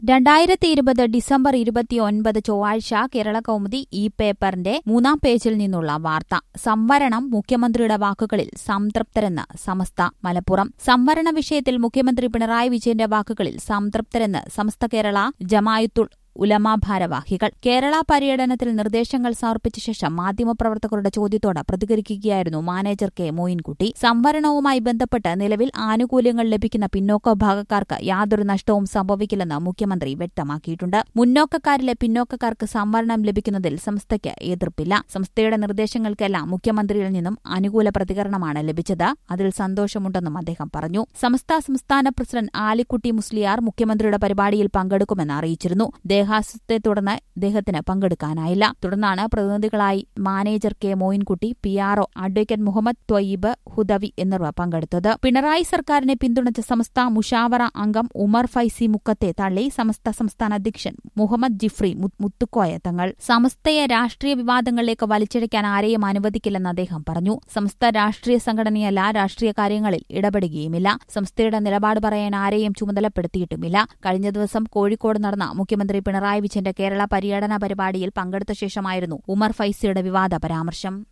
രണ്ടായിരത്തി ഇരുപത് ഡിസംബർ ഇരുപത്തിയൊൻപത് ചൊവ്വാഴ്ച കേരള കൗമുദി ഈ പേപ്പറിന്റെ മൂന്നാം പേജിൽ നിന്നുള്ള വാർത്ത സംവരണം മുഖ്യമന്ത്രിയുടെ വാക്കുകളിൽ സംതൃപ്തരെന്ന് സമസ്ത മലപ്പുറം സംവരണ വിഷയത്തിൽ മുഖ്യമന്ത്രി പിണറായി വിജയന്റെ വാക്കുകളിൽ സംതൃപ്തരെന്ന് സമസ്ത കേരള ജമായത്തുൾ ഉലമ ഭാരവാഹികൾ കേരള പര്യടനത്തിൽ നിർദ്ദേശങ്ങൾ സമർപ്പിച്ച ശേഷം മാധ്യമപ്രവർത്തകരുടെ ചോദ്യത്തോട് പ്രതികരിക്കുകയായിരുന്നു മാനേജർ കെ മോയിൻകുട്ടി സംവരണവുമായി ബന്ധപ്പെട്ട് നിലവിൽ ആനുകൂല്യങ്ങൾ ലഭിക്കുന്ന പിന്നോക്ക വിഭാഗക്കാർക്ക് യാതൊരു നഷ്ടവും സംഭവിക്കില്ലെന്ന് മുഖ്യമന്ത്രി വ്യക്തമാക്കിയിട്ടുണ്ട് മുന്നോക്കക്കാരിലെ പിന്നോക്കക്കാർക്ക് സംവരണം ലഭിക്കുന്നതിൽ സംസ്ഥയ്ക്ക് എതിർപ്പില്ല സംസ്ഥയുടെ നിർദ്ദേശങ്ങൾക്കെല്ലാം മുഖ്യമന്ത്രിയിൽ നിന്നും അനുകൂല പ്രതികരണമാണ് ലഭിച്ചത് അതിൽ സന്തോഷമുണ്ടെന്നും അദ്ദേഹം പറഞ്ഞു സംസ്ഥ സംസ്ഥാന പ്രസിഡന്റ് ആലിക്കുട്ടി മുസ്ലിയാർ മുഖ്യമന്ത്രിയുടെ പരിപാടിയിൽ പങ്കെടുക്കുമെന്ന് അറിയിച്ചിരുന്നു ദേഹാസ്വത്തെ തുടർന്ന് ഇദ്ദേഹത്തിന് പങ്കെടുക്കാനായില്ല തുടർന്നാണ് പ്രതിനിധികളായി manager K Moinkutty P RO advocate Muhammad Twayyib Hudawi എന്നിവർ പങ്കെടുത്തത് പിണറായി സർക്കാരിനെ പിന്തുണച്ച സമസ്ത മുഷാവറ അംഗം ഉമർ ഫൈസി മുക്കത്തെ തള്ളി സമസ്ത സംസ്ഥാന അധ്യക്ഷൻ മുഹമ്മദ് ജിഫ്രി മുത്തുക്കോയ തങ്ങൾ സമസ്തയെ രാഷ്ട്രീയ വിവാദങ്ങളിലേക്ക് വലിച്ചിഴയ്ക്കാൻ ആരെയും അനുവദിക്കില്ലെന്ന് അദ്ദേഹം പറഞ്ഞു സംസ്ഥ രാഷ്ട്രീയ സംഘടനയല്ല രാഷ്ട്രീയ കാര്യങ്ങളിൽ ഇടപെടുകയുമില്ല സംസ്ഥയുടെ നിലപാട് പറയാൻ ആരെയും ചുമതലപ്പെടുത്തിയിട്ടുമില്ല കഴിഞ്ഞ ദിവസം കോഴിക്കോട് നടന്ന മുഖ്യമന്ത്രി പിണറായി വിജയന്റെ കേരള പര്യടന പരിപാടിയിൽ പങ്കെടുത്ത ശേഷമായിരുന്നു ഉമർ ഫൈസിയുടെ വിവാദ പരാമർശം